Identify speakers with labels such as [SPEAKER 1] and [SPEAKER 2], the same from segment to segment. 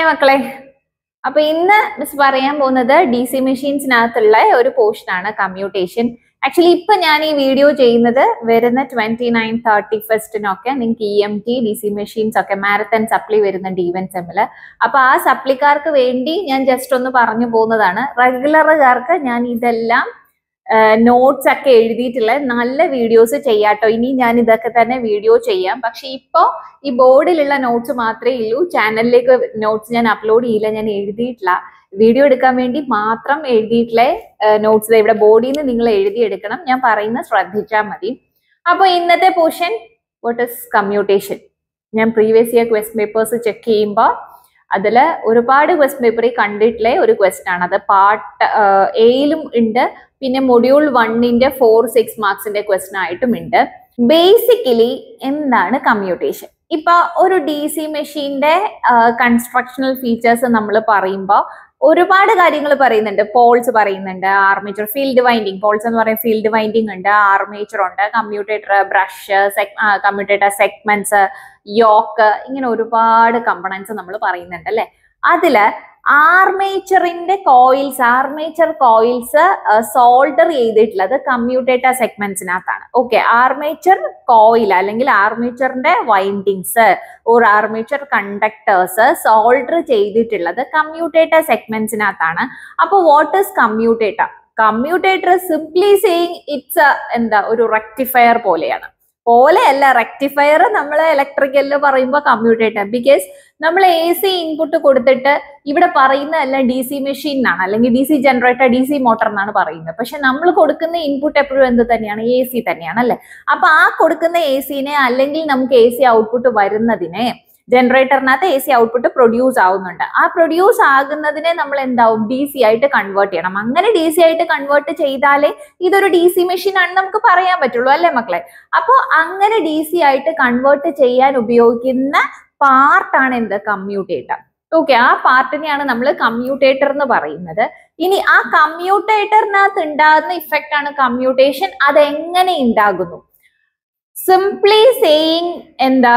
[SPEAKER 1] Hi മക്കളെ അപ്പൊ ഇന്ന് മിസ് പറയാൻ പോകുന്നത് ഡി സി മെഷീൻസിനകത്തുള്ള ഒരു പോർഷൻ ആണ് കമ്മ്യൂട്ടേഷൻ ആക്ച്വലി ഇപ്പൊ ഞാൻ ഈ വീഡിയോ ചെയ്യുന്നത് വരുന്ന ട്വന്റി നയൻ തേർട്ടി ഫസ്റ്റിനൊക്കെ നിങ്ങൾക്ക് E M T D C machines ഒക്കെ മാരത്തൺ സപ്ലി വരുന്നുണ്ട് ഈവൻ സെമ്മില് അപ്പൊ ആ സപ്ലിക്കാർക്ക് വേണ്ടി ഞാൻ ജസ്റ്റ് ഒന്ന് പറഞ്ഞു പോകുന്നതാണ് റെഗുലറുകാർക്ക് ഞാൻ ഇതെല്ലാം നോട്ട്സ് ഒക്കെ എഴുതിയിട്ടുള്ള നല്ല വീഡിയോസ് ചെയ്യാട്ടോ ഇനി ഞാൻ ഇതൊക്കെ തന്നെ വീഡിയോ ചെയ്യാം പക്ഷെ ഇപ്പോ ഈ ബോർഡിലുള്ള നോട്ട്സ് മാത്രമേ ഉള്ളൂ ചാനലിലേക്ക് നോട്ട്സ് ഞാൻ അപ്ലോഡ് ചെയ്യില്ല ഞാൻ എഴുതിയിട്ടില്ല വീഡിയോ എടുക്കാൻ വേണ്ടി മാത്രം എഴുതിയിട്ടുള്ള നോട്ട്സ് ഇവിടെ ബോർഡിൽ നിന്ന് നിങ്ങൾ എഴുതിയെടുക്കണം ഞാൻ പറയുന്നത് ശ്രദ്ധിച്ചാൽ മതി അപ്പോൾ ഇന്നത്തെ പോർഷൻ വാട്ട് ഇസ് കമ്മ്യൂട്ടേഷൻ ഞാൻ previous year question papers check ചെയ്യുമ്പോൾ അതിൽ ഒരുപാട് ക്വസ്റ്റ് പേപ്പറിൽ കണ്ടിട്ടുള്ള ഒരു ക്വസ്റ്റ് ആണ് അത് പാർട്ട് എയിലും ഉണ്ട് പിന്നെ മൊഡ്യൂൾ വണ്ണിന്റെ ഫോർ സിക്സ് മാർക്സിന്റെ ക്വസ്റ്റൻ ആയിട്ടും ഉണ്ട് ബേസിക്കലി എന്താണ് കമ്മ്യൂട്ടേഷൻ ഇപ്പൊ ഒരു ഡി സി മെഷീന്റെ കൺസ്ട്രക്ഷണൽ ഫീച്ചേഴ്സ് നമ്മൾ പറയുമ്പോൾ ഒരുപാട് കാര്യങ്ങൾ പറയുന്നുണ്ട് പോൾസ് പറയുന്നുണ്ട് ആർമേച്ചർ ഫീൽഡ് വൈൻഡിങ് പോൾസ് എന്ന് പറയുന്ന ഫീൽഡ് വൈൻഡിങ് ഉണ്ട് ആർമേച്ചർ ഉണ്ട് commutator brush commutator segments yoke ഇങ്ങനെ ഒരുപാട് കമ്പണൻസ് നമ്മൾ പറയുന്നുണ്ട് അല്ലെ അതില് ആർമേച്ചറിന്റെ കോയിൽസ് ആർമേച്ചർ കോയിൽസ് സോൾഡർ ചെയ്തിട്ടുള്ളത് കമ്മ്യൂട്ടേറ്റർ സെഗ്മെന്റ്സിനകത്താണ് ഓക്കെ ആർമേച്ചർ കോയിൽ അല്ലെങ്കിൽ ആർമേച്ചറിന്റെ windings or armature conductors solder ചെയ്തിട്ടുള്ളത് കമ്മ്യൂട്ടേറ്റർ സെഗ്മെന്റ്സിനകത്താണ് അപ്പോൾ what is commutator commutator simply saying it's എന്താ ഒരു റെക്ടിഫയർ പോലെയാണ് പോലെയല്ല റെക്ടിഫയർ നമ്മൾ ഇലക്ട്രിക്കലിൽ പറയുമ്പോൾ കമ്മ്യൂട്ടേറ്റർ ബിക്കോസ് നമ്മൾ എ സി ഇൻപുട്ട് കൊടുത്തിട്ട് ഇവിടെ പറയുന്നതല്ല ഡി സി മെഷീൻ എന്നാണ് അല്ലെങ്കിൽ D C generator D C motor എന്നാണ് പറയുന്നത് പക്ഷെ നമ്മൾ കൊടുക്കുന്ന ഇൻപുട്ട് എപ്പോഴും എന്ത് തന്നെയാണ് എ സി തന്നെയാണ് അല്ലെ അപ്പൊ ആ കൊടുക്കുന്ന എ സിനെ അല്ലെങ്കിൽ നമുക്ക് എ സി ഔട്ട്പുട്ട് വരുന്നതിനെ ജനറേറ്ററിനകത്ത് എ സി ഔട്ട്പുട്ട് പ്രൊഡ്യൂസ് ആവുന്നുണ്ട് ആ പ്രൊഡ്യൂസ് ആകുന്നതിനെ നമ്മൾ എന്താവും ഡി സി ആയിട്ട് കൺവേർട്ട് ചെയ്യണം അങ്ങനെ ഡി സി ആയിട്ട് കൺവേർട്ട് ചെയ്താലേ ഇതൊരു ഡി സി മെഷീൻ ആണെന്ന് നമുക്ക് പറയാൻ പറ്റുള്ളൂ അല്ലേ മക്കളെ അപ്പോൾ അങ്ങനെ ഡി സി ആയിട്ട് കൺവേർട്ട് ചെയ്യാൻ ഉപയോഗിക്കുന്ന പാർട്ടാണ് എന്ത് കമ്മ്യൂട്ടേറ്റർ ഓക്കെ ആ പാർട്ടിനെയാണ് നമ്മൾ കമ്മ്യൂട്ടേറ്റർ എന്ന് പറയുന്നത് ഇനി ആ കമ്മ്യൂട്ടേറ്ററിനകത്ത് ഉണ്ടാകുന്ന ഇഫക്റ്റ് ആണ് കമ്മ്യൂട്ടേഷൻ അത് എങ്ങനെ ഉണ്ടാകുന്നു സിംപ്ലി സേയിങ് എന്താ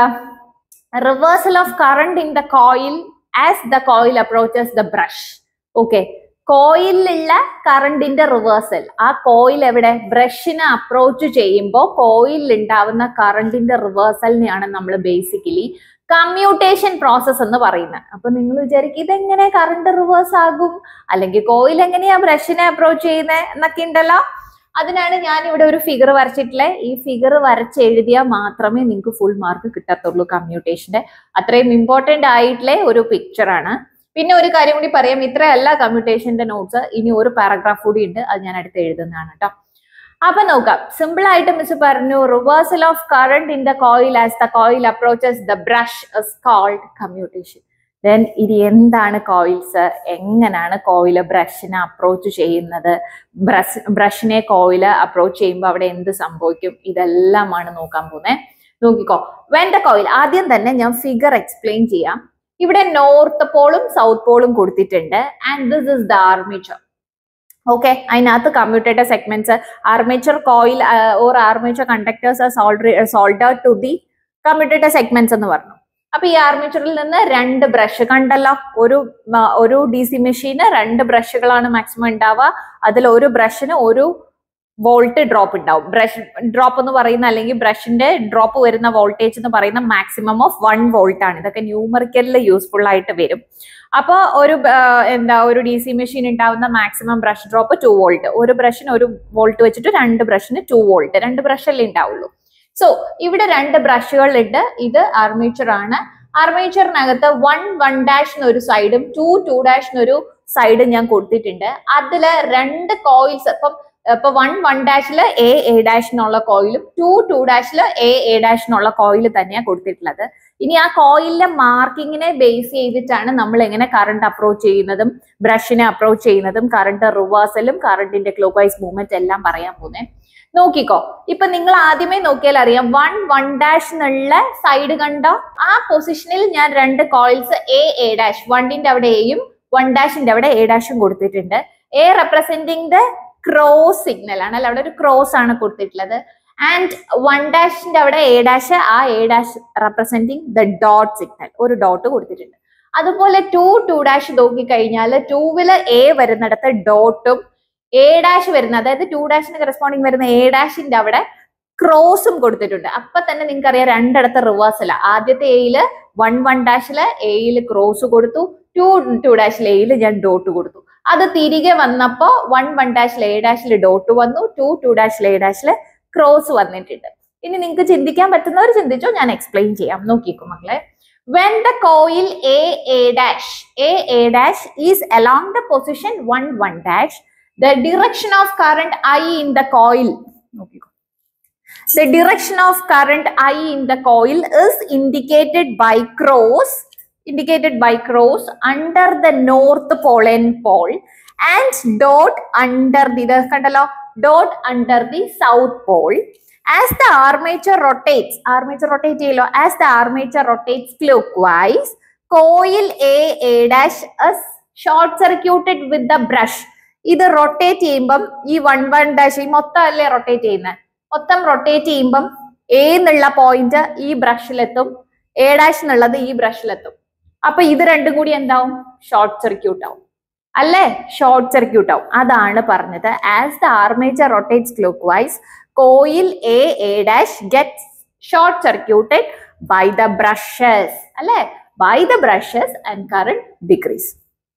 [SPEAKER 1] reversal of current in the coil as the coil approaches the brush okay കോയിലുള്ള കറണ്ടിന്റെ റിവേഴ്സൽ ആ കോയിൽ എവിടെ ബ്രഷിനെ അപ്രോച്ച് ചെയ്യുമ്പോൾ കോയിലിൽ ഉണ്ടാവുന്ന കറണ്ടിന്റെ റിവേഴ്സലിനെയാണ് നമ്മൾ ബേസിക്കലി കമ്മ്യൂട്ടേഷൻ പ്രോസസ് എന്ന് പറയുന്നത് അപ്പൊ നിങ്ങൾ വിചാരിക്കും ഇതെങ്ങനെ കറണ്ട് റിവേഴ്സ് ആകും അല്ലെങ്കിൽ കോയിൽ എങ്ങനെയാ ബ്രഷിനെ അപ്രോച്ച് ചെയ്യുന്നത് എന്നൊക്കെ ഉണ്ടല്ലോ അതിനാണ് ഞാൻ ഇവിടെ ഒരു ഫിഗർ വരച്ചിട്ടുള്ളത് ഈ ഫിഗർ വരച്ചെഴുതിയാൽ മാത്രമേ നിങ്ങൾക്ക് ഫുൾ മാർക്ക് കിട്ടത്തുള്ളൂ കമ്മ്യൂട്ടേഷന്റെ അത്രയും ഇമ്പോർട്ടന്റ് ആയിട്ടുള്ള ഒരു പിക്ചറാണ് പിന്നെ ഒരു കാര്യം കൂടി പറയാം ഇത്രയല്ല കമ്മ്യൂട്ടേഷന്റെ നോട്ട്സ് ഇനി ഒരു പാരഗ്രാഫ് കൂടി ഉണ്ട് അത് ഞാൻ അടുത്ത് എഴുതുന്നതാണ് കേട്ടോ അപ്പൊ നോക്കാം സിമ്പിൾ ആയിട്ട് മിസ് പറഞ്ഞു reversal of current in the coil as the coil approaches the brush is called commutation then ഇത് എന്താണ് കോയിൽസ് എങ്ങനെയാണ് കോയില് ബ്രഷിനെ അപ്രോച്ച് ചെയ്യുന്നത് ബ്രഷ് ബ്രഷിനെ കോയില് അപ്രോച്ച് ചെയ്യുമ്പോൾ അവിടെ എന്ത് സംഭവിക്കും ഇതെല്ലാമാണ് നോക്കാൻ പോകുന്നത് നോക്കിക്കോ വെൻ ദ കോയിൽ ആദ്യം തന്നെ ഞാൻ ഫിഗർ എക്സ്പ്ലെയിൻ ചെയ്യാം ഇവിടെ നോർത്ത് പോളും സൗത്ത് പോളും കൊടുത്തിട്ടുണ്ട് and this is the armature okay അതിനകത്ത് commutator segments armature coil or armature conductors solder solder to the commutator segments എന്ന് പറഞ്ഞു അപ്പൊ ഈ ആർമേച്ചറിൽ നിന്ന് രണ്ട് ബ്രഷ് കണ്ടല്ലോ ഒരു ഒരു ഡി സി മെഷീന് രണ്ട് ബ്രഷുകളാണ് മാക്സിമം ഉണ്ടാവുക അതിൽ ഒരു ബ്രഷിന് ഒരു വോൾട്ട് ഡ്രോപ്പ് ഉണ്ടാവും ബ്രഷ് ഡ്രോപ്പ് എന്ന് പറയുന്ന അല്ലെങ്കിൽ ബ്രഷിന്റെ ഡ്രോപ്പ് വരുന്ന വോൾട്ടേജ് എന്ന് പറയുന്ന മാക്സിമം ഓഫ് വൺ വോൾട്ട് ആണ് ഇതൊക്കെ ന്യൂമറിക്കലിൽ യൂസ്ഫുൾ ആയിട്ട് വരും അപ്പോൾ ഒരു എന്താ ഒരു ഡി സി മെഷീൻ ഉണ്ടാവുന്ന maximum brush drop two volt ഒരു ബ്രഷിന് ഒരു വോൾട്ട് വെച്ചിട്ട് രണ്ട് ബ്രഷിന് ടു വോൾട്ട് രണ്ട് ബ്രഷല്ലേ ഉണ്ടാവുള്ളൂ സോ ഇവിടെ രണ്ട് ബ്രഷുകളുണ്ട് ഇത് ആർമേച്ചർ ആണ് ആർമേച്ചറിനകത്ത് വൺ വൺ ഡാഷ് എന്നൊരു സൈഡും ടു ടു ഡാഷ് എന്നൊരു സൈഡും ഞാൻ കൊടുത്തിട്ടുണ്ട് അതില് രണ്ട് കോയിൽസ് ഇപ്പം ഇപ്പൊ വൺ വൺ ഡാഷില് എ എ ഡാഷ് എന്നുള്ള കോയിലും ടു ടു ഡാഷില് എ എ ഡാഷ് എന്നുള്ള കോയിൽ തന്നെയാണ് കൊടുത്തിട്ടുള്ളത് ഇനി ആ കോയിലിന്റെ മാർക്കിങ്ങിനെ ബേസ് ചെയ്തിട്ടാണ് നമ്മൾ എങ്ങനെ കറണ്ട് അപ്രോച്ച് ചെയ്യുന്നതും ബ്രഷിനെ അപ്രോച്ച് ചെയ്യുന്നതും കറണ്ട് റിവേഴ്സലും കറണ്ടിന്റെ ക്ലോക്ക് വൈസ് മൂവ്മെന്റ് എല്ലാം പറയാൻ പോകുന്നത് നോക്കിക്കോ ഇപ്പൊ നിങ്ങൾ ആദ്യമേ നോക്കിയാൽ അറിയാം വൺ വൺ ഡാഷ് എന്നുള്ള സൈഡ് കണ്ടോ ആ പൊസിഷനിൽ ഞാൻ രണ്ട് കോയിൽസ് എ എ ഡാഷ് വണ്ണിന്റെ അവിടെ എയും വൺ ഡാഷിന്റെ അവിടെ എ ഡാഷും കൊടുത്തിട്ടുണ്ട് A representing the cross signal ആണ് അല്ല അവിടെ ഒരു ക്രോസ് ആണ് കൊടുത്തിട്ടുള്ളത് ആൻഡ് വൺ ഡാഷിന്റെ അവിടെ എ ഡാഷ് ആ A dash representing the dot signal ഒരു ഡോട്ട് കൊടുത്തിട്ടുണ്ട് അതുപോലെ ടു ടു ഡാഷ് നോക്കിക്കഴിഞ്ഞാൽ ടൂവില് എ വരുന്നിടത്ത് ഡോട്ടും എ ഡാഷ് വരുന്ന അതായത് ടു ഡാഷിന് കറസ്പോണ്ടിങ് വരുന്ന എ ഡാഷിന്റെ അവിടെ ക്രോസും കൊടുത്തിട്ടുണ്ട് അപ്പൊ തന്നെ നിങ്ങൾക്ക് അറിയാം രണ്ടിടത്ത് റിവേഴ്സല ആദ്യത്തെ എയില് വൺ വൺ ഡാഷില് എയിൽ ക്രോസ് കൊടുത്തു ടു ടു ഡാഷിൽ എയിൽ ഞാൻ ഡോട്ട് കൊടുത്തു അത് തിരികെ വന്നപ്പോ വൺ വൺ ഡാഷിൽ എ ഡാഷിൽ ഡോട്ട് വന്നു ടു ടു ഡാഷിൽ എ ഡാഷിൽ ക്രോസ് വന്നിട്ടുണ്ട് ഇനി നിങ്ങൾക്ക് ചിന്തിക്കാൻ പറ്റുന്നവർ ചിന്തിച്ചോ ഞാൻ എക്സ്പ്ലെയിൻ ചെയ്യാം നോക്കിക്കോ മക്കളെ when the coil a a dash a a dash is along the position 1 1 dash the direction of current i in the coil നോക്കിക്കോ the direction of current i in the coil is indicated by cross indicated by cross under the north pole and pole and dot under the ഇത് കണ്ടല്ലോ dot under the south pole as the armature rotates armature rotate ചെയ്യല്ലോ as the armature rotates clockwise coil a a dash is short circuited with the brush ഇത് rotate ചെയ്യുമ്പം ഈ one one dash ഈ മൊത്തം അല്ലേ rotate ചെയ്യുന്നത് മൊത്തം rotate ചെയ്യുമ്പം എ എന്നുള്ള പോയിന്റ് ഈ ബ്രഷിലെത്തും എ ഡാഷ് എന്നുള്ളത് ഈ ബ്രഷിലെത്തും അപ്പൊ ഇത് രണ്ടും കൂടി എന്താവും ഷോർട്ട് സർക്യൂട്ട് ആവും അല്ലേ ഷോർട്ട് സർക്യൂട്ട് ആവും അതാണ് പറഞ്ഞത് as the armature rotates clockwise coil A A dash get short circuited by the brushes അല്ലേ by the brushes and current decrease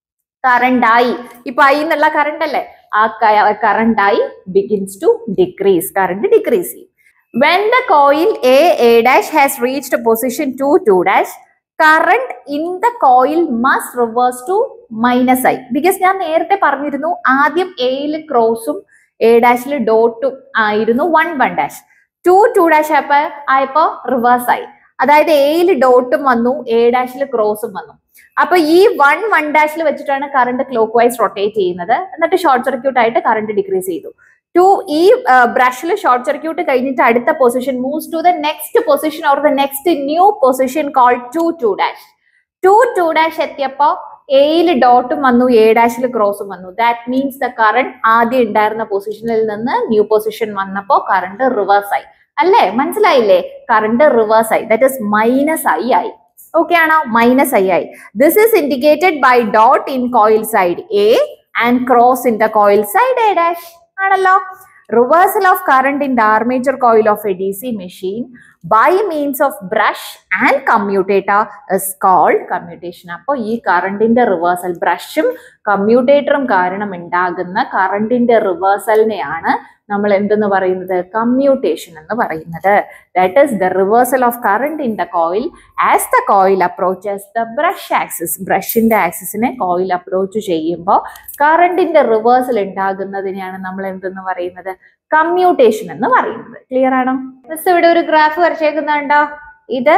[SPEAKER 1] current ആയി ഇപ്പൊ ഐ എന്നുള്ള കറണ്ട് അല്ലേ ആ കറണ്ട് ആയി begins to decrease current decrease ചെയ്യും when the coil A A dash has reached position two two dash current in the coil must reverse to minus I because ഞാൻ നേരത്തെ പറഞ്ഞിരുന്നു ആദ്യം എയിൽ ക്രോസും എ ഡാഷിൽ ഡോട്ടും ആയിരുന്നു one one dash two two dash ആയപ്പോ ആയപ്പോ റിവേഴ്സ് ആയി അതായത് എയിൽ ഡോട്ടും വന്നു എ ഡാഷിൽ ക്രോസും വന്നു അപ്പൊ ഈ വൺ വൺ ഡാഷിൽ വെച്ചിട്ടാണ് കറണ്ട് ക്ലോക്ക് വൈസ് റൊട്ടേറ്റ് ചെയ്യുന്നത് എന്നിട്ട് ഷോർട്ട് സർക്യൂട്ട് ആയിട്ട് കറണ്ട് ഡിക്രീസ് ചെയ്തു ടു ഈ ബ്രഷിൽ ഷോർട്ട് സർക്യൂട്ട് കഴിഞ്ഞിട്ട് അടുത്ത position moves to the next position or the next new position coil two two dash two two dash എത്തിയപ്പോ എയിൽ ഡോട്ടും വന്നു എ ഡാഷിൽ ക്രോസും വന്നു ദാറ്റ് മീൻസ് ദ കറണ്ട് ആദ്യം ഉണ്ടായിരുന്ന പൊസിഷനിൽ നിന്ന് ന്യൂ പൊസിഷൻ വന്നപ്പോ കറണ്ട് റിവേഴ്സ് ആയി അല്ലേ മനസ്സിലായില്ലേ കറണ്ട് റിവേഴ്സ് ആയി ദാറ്റ് ഇസ് മൈനസ് ഐ ആയി ഓക്കെ ആണോ മൈനസ് ഐ ആയി this is indicated by dot in coil side A and cross in the coil side A dash ആണല്ലോ reversal of current in the armature coil of A D C machine by means of brush and commutator is called commutation അപ്പോൾ ഈ കറണ്ടിന്റെ reversal ബ്രഷും കമ്മ്യൂട്ടേറ്ററും കാരണം ഉണ്ടാകുന്ന കറണ്ടിന്റെ റിവേഴ്സലിനെയാണ് നമ്മൾ എന്തെന്ന് പറയുന്നത് കമ്മ്യൂട്ടേഷൻ എന്ന് പറയുന്നത് that is the reversal of current in the coil as the coil approaches the brush axis ബ്രഷിന്റെ ആക്സിസിനെ കോയിൽ അപ്രോച്ച് ചെയ്യുമ്പോൾ കറണ്ടിന്റെ റിവേഴ്സൽ ഉണ്ടാകുന്നതിനെയാണ് നമ്മൾ എന്തെന്ന് പറയുന്നത് കമ്മ്യൂട്ടേഷൻ എന്ന് പറയുന്നത് ക്ലിയർ ആണോ മിസ് ഇവിടെ ഒരു ഗ്രാഫ് വരച്ചേക്കുന്നുണ്ടോ ഇത്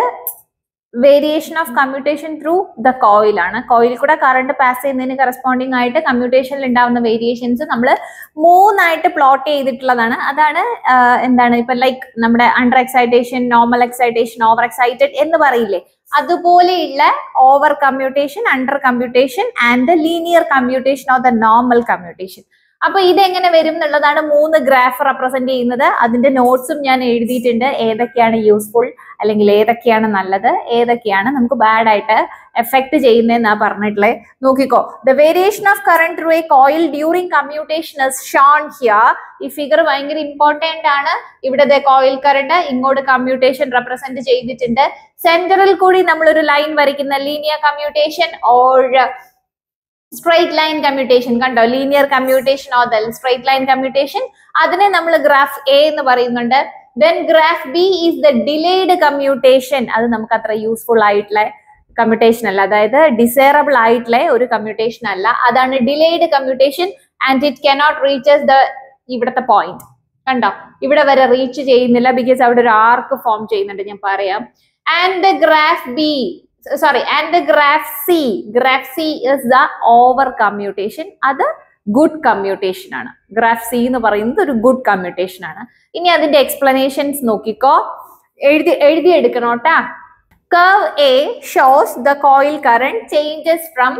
[SPEAKER 1] variation of commutation through the coil ആണ് കോയിൽ കൂടെ കറണ്ട് പാസ് ചെയ്യുന്നതിന് കറസ്പോണ്ടിങ് ആയിട്ട് കമ്മ്യൂട്ടേഷനിൽ ഉണ്ടാവുന്ന വേരിയേഷൻസ് നമ്മൾ മൂന്നായിട്ട് പ്ലോട്ട് ചെയ്തിട്ടുള്ളതാണ് അതാണ് എന്താണ് ഇപ്പൊ ലൈക്ക് നമ്മുടെ under excitation normal excitation over excited എന്ന് പറയില്ലേ അതുപോലെയുള്ള over commutation under commutation and the linear commutation of the normal commutation അപ്പൊ ഇതെങ്ങനെ വരും എന്നുള്ളതാണ് മൂന്ന് ഗ്രാഫ് റെപ്രസെന്റ് ചെയ്യുന്നത് അതിന്റെ നോട്ട്സും ഞാൻ എഴുതിയിട്ടുണ്ട് ഏതൊക്കെയാണ് യൂസ്ഫുൾ അല്ലെങ്കിൽ ഏതൊക്കെയാണ് നല്ലത് ഏതൊക്കെയാണ് നമുക്ക് ബാഡ് ആയിട്ട് എഫക്ട് ചെയ്യുന്നതെന്നാ പറഞ്ഞിട്ടുള്ളത് നോക്കിക്കോ the variation of current through A coil during commutation is shown here ഈ ഫിഗർ ഭയങ്കര ഇമ്പോർട്ടന്റ് ആണ് ഇവിടെ കോയിൽ കറണ്ട് ഇങ്ങോട്ട് കമ്മ്യൂട്ടേഷൻ റെപ്രസെന്റ് ചെയ്തിട്ടുണ്ട് സെന്ററിൽ കൂടി നമ്മൾ ഒരു ലൈൻ വരയ്ക്കുന്ന linear commutation or straight line commutation കണ്ടോ linear commutation or the straight line commutation അതിനെ നമ്മൾ ഗ്രാഫ് എ എന്ന് പറയുന്നുണ്ട് then graph B is the delayed commutation അത് നമുക്ക് അത്ര യൂസ്ഫുൾ ആയിട്ടുള്ള കമ്മ്യൂട്ടേഷൻ അല്ല അതായത് ഡിസൈറബിൾ ആയിട്ടുള്ള ഒരു കമ്മ്യൂട്ടേഷൻ അല്ല അതാണ് delayed commutation and it cannot reaches the ഇവിടുത്തെ പോയിന്റ് കണ്ടോ ഇവിടെ വരെ റീച്ച് ചെയ്യുന്നില്ല ബിക്കോസ് അവിടെ ഒരു ആർക്ക് ഫോം ചെയ്യുന്നുണ്ട് ഞാൻ പറയാം and the graph B sorry and the graph C graph C is the over commutation അത് ഗുഡ് കമ്മ്യൂട്ടേഷൻ ആണ് ഗ്രാഫ് സി എന്ന് പറയുന്നത് ഒരു ഗുഡ് കമ്മ്യൂട്ടേഷൻ ആണ് ഇനി അതിന്റെ എക്സ്പ്ലനേഷൻസ് നോക്കിക്കോ എഴുതി എഴുതിയെടുക്കണോട്ടാ curve A shows the coil current changes from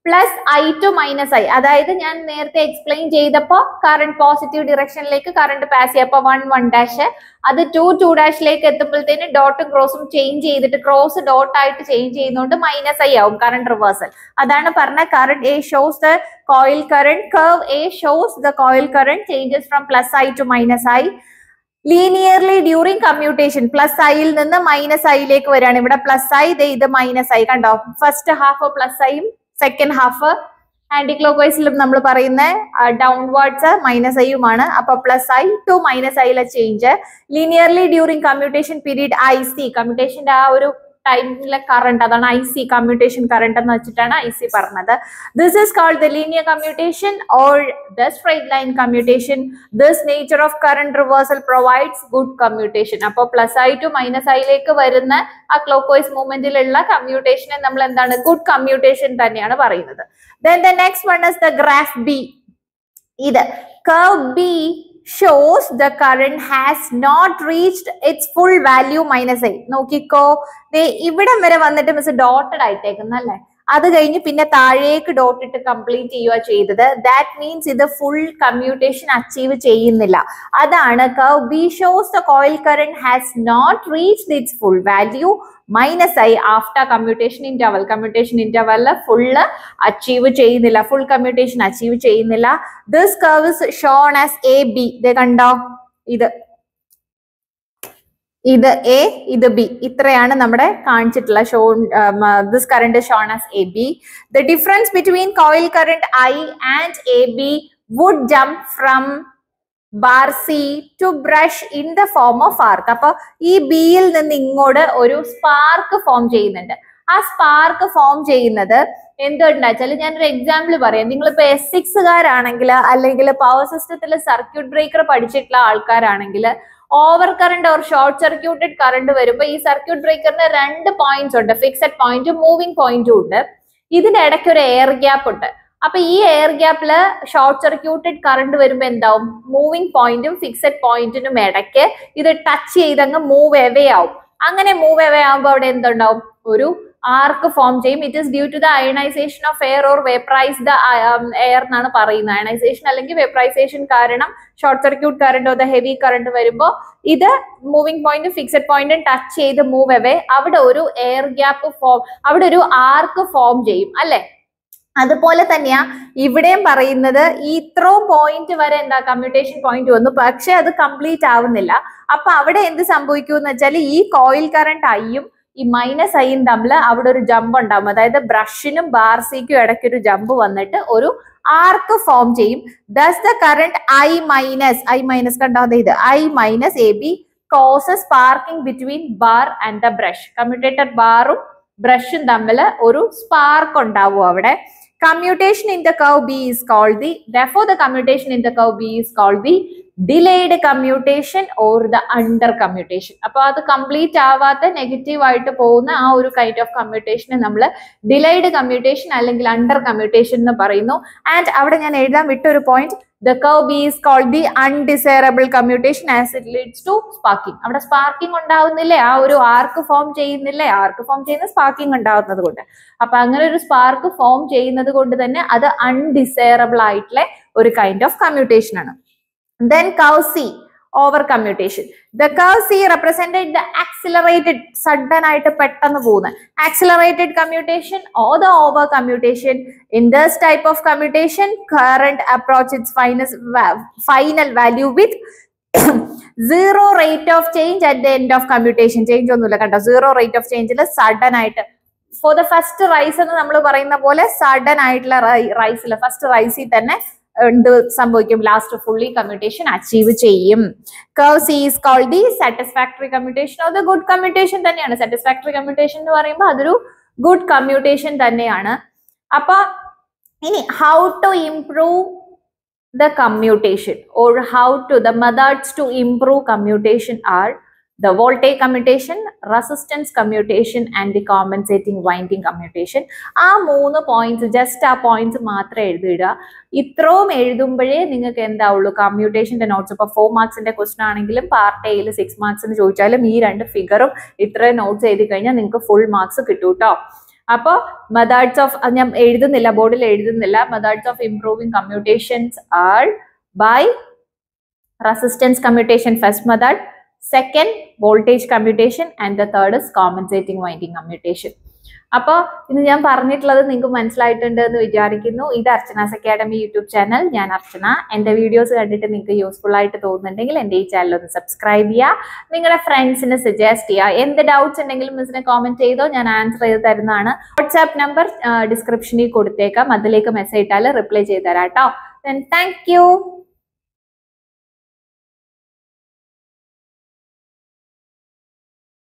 [SPEAKER 1] plus I to minus I അതായത് ഞാൻ നേരത്തെ എക്സ്പ്ലെയിൻ ചെയ്തപ്പോൾ കറണ്ട് പോസിറ്റീവ് ഡിറക്ഷനിലേക്ക് കറണ്ട് പാസ് ചെയ്യുക അപ്പൊ വൺ വൺ ഡാഷ് അത് ടു ടു ഡാഷിലേക്ക് എത്തുമ്പോഴത്തേന് ഡോട്ടും ക്രോസും ചേഞ്ച് ചെയ്തിട്ട് ക്രോസ് ഡോട്ട് ആയിട്ട് ചേഞ്ച് ചെയ്യുന്നതുകൊണ്ട് മൈനസ് ഐ ആവും കറണ്ട് റിവേഴ്സൽ അതാണ് പറഞ്ഞ current A shows the coil current curve A shows the coil current changes from plus I to minus I linearly during commutation plus ഐയിൽ നിന്ന് minus ഐയിലേക്ക് വരികയാണ് ഇവിടെ പ്ലസ് ഐ ഇത് മൈനസ് ഐ കണ്ടോ ഫസ്റ്റ് ഹാഫ് പ്ലസ് ഐയും second half anti clock വൈസിലും നമ്മൾ പറയുന്ന ഡൗൺവേർഡ്സ് മൈനസ് ഐയുമാണ് അപ്പൊ പ്ലസ് ഐ ടു മൈനസ് ഐയിലെ change linearly during commutation period I C കമ്മ്യൂട്ടേഷന്റെ ആ ഒരു ടൈമിലെ കറണ്ട് അതാണ് ഐ സി കമ്മ്യൂട്ടേഷൻ കറണ്ട് എന്ന് വെച്ചിട്ടാണ് ഐ സി പറഞ്ഞത് this is called the linear commutation or the straight line commutation this nature of current reversal provides good commutation അപ്പോൾ plus I to minus ഐയിലേക്ക് വരുന്ന ആ ക്ലോക്ക് വൈസ് മൂവ്മെന്റിലുള്ള കമ്മ്യൂട്ടേഷനെ നമ്മൾ എന്താണ് good commutation തന്നെയാണ് പറയുന്നത് then the next one is the graph B ഇത് curve B shows the current has not reached its full value minus I നോക്കിക്കോ ദേ ഇവിടം വരെ വന്നിട്ട് മിസ് ഡോട്ടഡ് ആയിട്ടേക്കുന്ന അല്ലേ അത് കഴിഞ്ഞ് പിന്നെ താഴേക്ക് ഡോട്ട് ഇട്ട് കംപ്ലീറ്റ് ചെയ്യുക ചെയ്തത് ദാറ്റ് മീൻസ് ഇത് ഫുൾ കമ്മ്യൂട്ടേഷൻ അച്ചീവ് ചെയ്യുന്നില്ല അതാണ് curve B shows the coil current has not reached its full value minus I after commutation interval commutation interval full achieve ചെയ്യുന്നില്ല ഫുൾ കമ്മ്യൂട്ടേഷൻ അച്ചീവ് ചെയ്യുന്നില്ല this curve is shown as A B ഇത് കണ്ടോ ഇത് ഇത് A ഇത് B ഇത്രയാണ് നമ്മുടെ കാണിച്ചിട്ടുള്ള show this current shown as A B the difference between coil current I and A B would jump from bar C to brush in the form of arc അപ്പൊ ഈ ബിയിൽ നിന്ന് ഇങ്ങോട്ട് ഒരു സ്പാർക്ക് ഫോം ചെയ്യുന്നുണ്ട് ആ സ്പാർക്ക് ഫോം ചെയ്യുന്നത് എന്തുണ്ടാച്ചാൽ ഞാനൊരു എക്സാമ്പിൾ പറയാം നിങ്ങളിപ്പോ എസ് സിക്സുകാരാണെങ്കിൽ അല്ലെങ്കിൽ പവർ സിസ്റ്റത്തിൽ സർക്യൂട്ട് ബ്രേക്കർ പഠിച്ചിട്ടുള്ള ആൾക്കാരാണെങ്കിൽ over current or short circuited current വരുമ്പോൾ ഈ സർക്യൂട്ട് ബ്രേക്കറിന് രണ്ട് പോയിന്റ്സ് ഉണ്ട് ഫിക്സഡ് പോയിന്റും മൂവിംഗ് പോയിന്റും ഉണ്ട് ഇതിന്റെ ഇടയ്ക്ക് ഒരു എയർ ഗ്യാപ്പ് ഉണ്ട് അപ്പൊ ഈ എയർ ഗ്യാപ്പില് ഷോർട്ട് സർക്യൂട്ടഡ് കറണ്ട് വരുമ്പോൾ എന്താവും മൂവിംഗ് പോയിന്റും ഫിക്സഡ് പോയിന്റിനും ഇടയ്ക്ക് ഇത് ടച്ച് ചെയ്ത് അങ്ങ് മൂവ് എവേ ആവും അങ്ങനെ മൂവ് എവേ ആവുമ്പോൾ അവിടെ എന്തുണ്ടാവും ഒരു ആർക്ക് ഫോം ചെയ്യും it is due to the ionization of air or vaporize the air എന്നാണ് പറയുന്നത് അയണൈസേഷൻ അല്ലെങ്കിൽ വേപ്പറൈസേഷൻ കാരണം short circuit current or heavy current വരുമ്പോൾ ഇത് മൂവിംഗ് പോയിന്റും ഫിക്സഡ് പോയിന്റും ടച്ച് ചെയ്ത് മൂവ് അവേ അവിടെ ഒരു എയർ ഗ്യാപ്പ് ഫോം അവിടെ ഒരു ആർക്ക് ഫോം ചെയ്യും അല്ലെ അതുപോലെ തന്നെയാ ഇവിടെയും പറയുന്നത് ഈ ഇത്രയും പോയിന്റ് വരെ എന്താ കമ്മ്യൂട്ടേഷൻ പോയിന്റ് വന്നു പക്ഷെ അത് കംപ്ലീറ്റ് ആവുന്നില്ല അപ്പൊ അവിടെ എന്ത് സംഭവിക്കും എന്ന് വെച്ചാൽ ഈ കോയിൽ കറണ്ട് ഐയും ഈ മൈനസ് ഐയും തമ്മിൽ അവിടെ ഒരു ജമ്പ് ഉണ്ടാവും അതായത് ബ്രഷിനും ബാർസിക്കും ഇടയ്ക്ക് ഒരു ജമ്പ് വന്നിട്ട് ഒരു ആർക്ക് ഫോം ചെയ്യും thus the current I minus I minus കണ്ടോ ദേ ഇത് I minus A B causes sparking between bar and the brush commutator ബാറും ബ്രഷും തമ്മിൽ ഒരു സ്പാർക്ക് ഉണ്ടാവും അവിടെ commutation in the curve B is called the, therefore the commutation in the curve B is called the delayed commutation or the under commutation. അപ്പൊ അത് complete ആവാത്ത negative ആയിട്ട് പോകുന്ന ആ ഒരു കൈൻഡ് ഓഫ് കമ്മ്യൂട്ടേഷനെ നമ്മൾ ഡിലൈഡ് കമ്മ്യൂട്ടേഷൻ അല്ലെങ്കിൽ അണ്ടർ കമ്മ്യൂട്ടേഷൻ എന്ന് പറയുന്നു ആൻഡ് അവിടെ ഞാൻ എഴുതാൻ വിട്ട ഒരു point the curve B is called the undesirable commutation as it leads to sparking അവിടെ സ്പാർക്കിംഗ് ഉണ്ടാവുന്നില്ലേ ആ ഒരു ആർക്ക് ഫോം ചെയ്യുന്നില്ലേ ആർക്ക് ഫോം ചെയ്യുന്ന സ്പാർക്കിംഗ് ഉണ്ടാവുന്നത് കൊണ്ട് അപ്പൊ അങ്ങനെ ഒരു സ്പാർക്ക് ഫോം ചെയ്യുന്നത് കൊണ്ട് തന്നെ അത് അൺഡിസൈറബിൾ ആയിട്ടുള്ള ഒരു കൈൻഡ് ഓഫ് കമ്മ്യൂട്ടേഷൻ ആണ് then curve C over commutation the curve C represented the accelerated sudden ആയിട്ട് പെട്ടെന്ന് പോകുന്ന accelerated commutation or the over commutation in thus type of commutation current approach its finest final value with zero rate of change at the end of commutation change ഒന്നുമില്ല കണ്ടോ zero rate of ചേഞ്ചിൽ sudden ആയിട്ട് for the first rise എന്ന് നമ്മൾ പറയുന്ന പോലെ sudden ആയിട്ടുള്ള റൈസിൽ first റൈസിൽ തന്നെ എന്ത് സംഭവിക്കും ലാസ്റ്റ് ഫുള്ളി കമ്മ്യൂട്ടേഷൻ അച്ചീവ് ചെയ്യും curve C is call the satisfactory commutation അത് ഗുഡ് കമ്മ്യൂട്ടേഷൻ തന്നെയാണ് സാറ്റിസ്ഫാക്ടറി കമ്മ്യൂട്ടേഷൻ എന്ന് പറയുമ്പോൾ അതൊരു ഗുഡ് കമ്മ്യൂട്ടേഷൻ തന്നെയാണ് അപ്പൊ ഇനി how to improve the commutation or how to the methods to improve commutation are the voltage commutation resistance commutation and the compensating winding commutation ആ മൂന്ന് പോയിന്റ്സ് ജസ്റ്റ് ആ പോയിന്റ്സ് മാത്രം എഴുതിയിടുക ഇത്രയും എഴുതുമ്പോഴേ നിങ്ങൾക്ക് എന്താവുള്ളൂ കമ്മ്യൂട്ടേഷന്റെ നോട്ട്സ് ഇപ്പൊ ഫോർ മാർക്സിന്റെ ക്വസ്റ്റൻ ആണെങ്കിലും പാർട്ട് എയിൽ സിക്സ് മാർക്സിന് ചോദിച്ചാലും ഈ രണ്ട് ഫിഗറും ഇത്രയും നോട്ട്സ് എഴുതി കഴിഞ്ഞാൽ നിങ്ങൾക്ക് ഫുൾ മാർക്സ് കിട്ടും കേട്ടോ അപ്പോൾ മെത്തേഡ്സ് ഓഫ് ഞാൻ എഴുതുന്നില്ല ബോർഡിൽ എഴുതുന്നില്ല methods of improving commutations are by resistance commutation first method second voltage commutation and the third is compensating winding commutation അപ്പോൾ ഇന്ന് ഞാൻ പറഞ്ഞിട്ടുള്ളത് നിങ്ങൾക്ക് മനസ്സിലായിട്ടുണ്ട് എന്ന് വിചാരിക്കുന്നു ഇത് അർച്ചനാസ് അക്കാഡമി യൂട്യൂബ് ചാനൽ ഞാൻ അർച്ചന എൻ്റെ വീഡിയോസ് കണ്ടിട്ട് നിങ്ങൾക്ക് യൂസ്ഫുൾ ആയിട്ട് തോന്നുന്നുണ്ടെങ്കിൽ എൻ്റെ ഈ ചാനൽ ഒന്ന് സബ്സ്ക്രൈബ് ചെയ്യുക നിങ്ങളുടെ ഫ്രണ്ട്സിന് സജസ്റ്റ് ചെയ്യുക എന്ത് ഡൗട്ട്സ് ഉണ്ടെങ്കിലും മിസ്സിനെ കോമെന്റ് ചെയ്തോ ഞാൻ ആൻസർ ചെയ്ത് തരുന്നതാണ് വാട്സാപ്പ് നമ്പർ ഡിസ്ക്രിപ്ഷനിൽ കൊടുത്തേക്കാം അതിലേക്ക് മെസ്സേജ് ഇട്ടാൽ റിപ്ലൈ ചെയ്ത് തരാം കേട്ടോ താങ്ക് യു